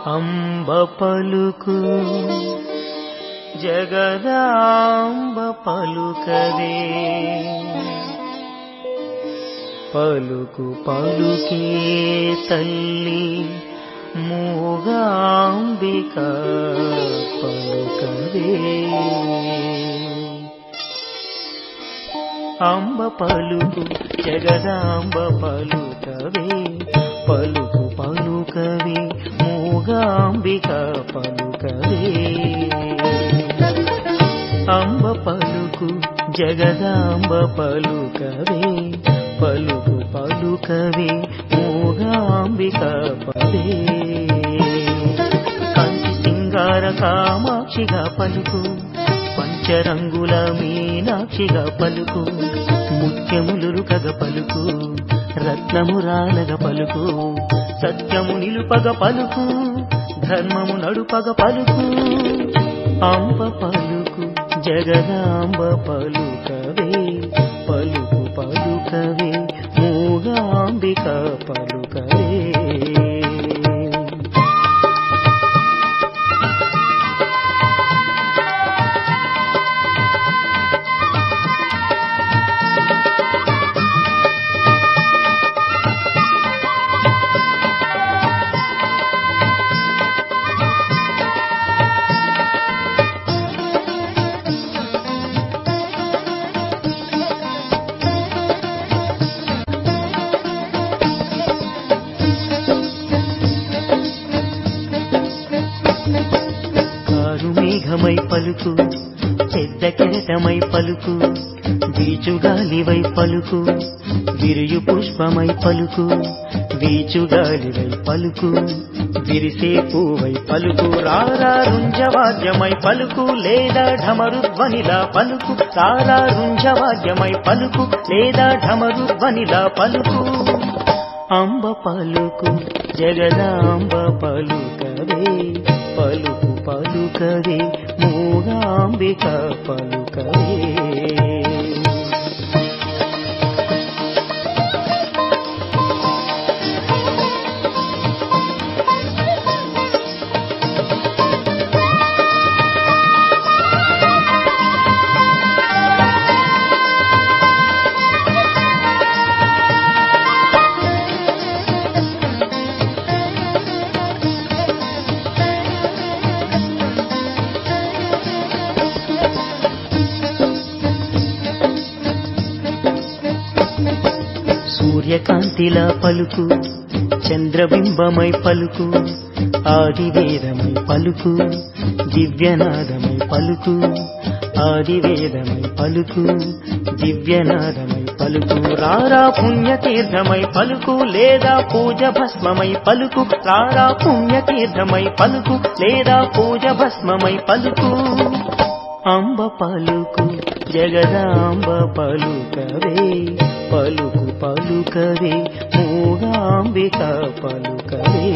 అంబ పలుకు జగదాంబ పలుకవే పలుకు పలుకే తల్లి మూగాంబిక పలుకవే అంబ పలుకు జగదాంబ పలుకవే పలుకు పలుకవే మూగాంబిక పలుకవే అంబ పలుకు జగదాంబ పలుకవే పలుకు పలుకవే మూగాంబిక పదే కంచి సింగార కామాక్షిగా పలుకు పంచరంగుల మీనాక్షిగా పలుకు ముత్యములురుకగ పలుకు రత్నమురాలగ పలుకు సత్యము నిలుపగ పలుకు ధర్మము నడుపగ పలుకు అంబ పలుకు జగదాంబ పలుకవే పలుకు పలుకవే మూగాంబిక పలుకవే కారు మేఘమై పలుకు పెద్ద కెరటమై పలుకు వీచుగాలివై పలుకు విరియు పుష్పమై పలుకు వీచుగాలివై పలుకు విరిసే పూవై పలుకు రారా రుంజవాద్యమై పలుకు లేదా ఢమరుధ్వనిలా పలుకు రారా రుంజవాద్యమై పలుకు లేదా ఢమరుధ్వనిలా పలుకు అంబ పలుకు జగదాంబ పలుకవే పలుకు పలుకవే మూగాంబిక పలుకవే సూర్యకాంతిలా పలుకు చంద్రబింబమై పలుకు ఆదివేదమై పలుకు దివ్యనాదమై పలుకు ఆదివేదమై పలుకు దివ్యనాదమై పలుకు రారా పుణ్యతీర్థమై పలుకు లేదా పూజ భస్మమై పలుకు రారా పుణ్యతీర్థమై పలుకు లేదా పూజ భస్మమై పలుకు అంబ పలుకు జగదాంబ పలుకవే పలుకు పలుకవే మూగాంబిక పలుకవే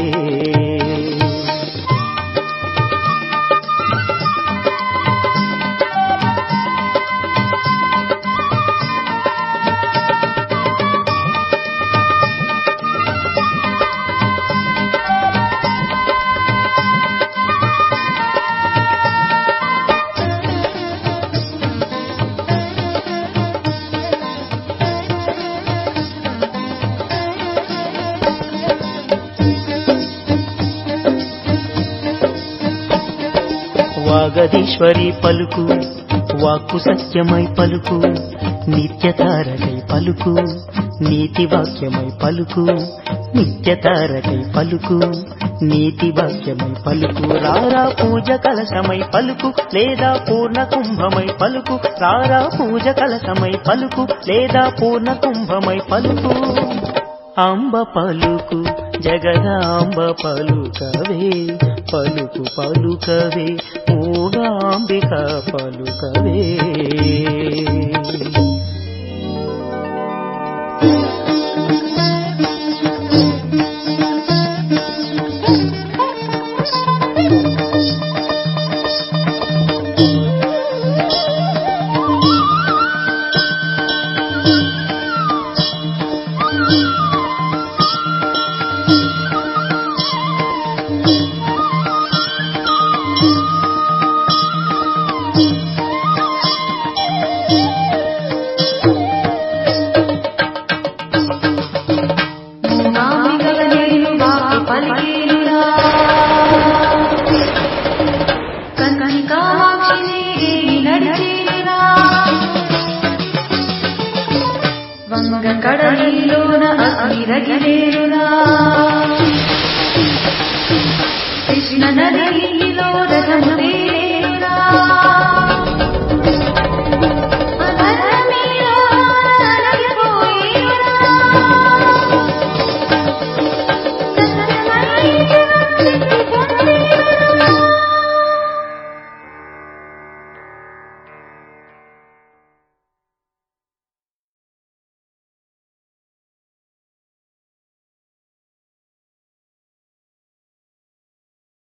వాగదీశ్వరి పలుకు వాక్కు సత్యమై పలుకు నిత్యతారకై పలుకు నీతి వాక్యమై పలుకు నిత్యతారకై పలుకు నీతి వాక్యమై పలుకు రారా పూజ కలశమై పలుకు లేదా పూర్ణ కుంభమై పలుకు రారా పూజ కలశమై పలుకు లేదా పూర్ణ కుంభమై పలుకు అంబ పలుకు జగదాంబ పలుకవే పలుకు పలుకవే మూగాంబిక పలుకవే అగ్నిరగిలేరురా కృష్ణ నదిలో రథము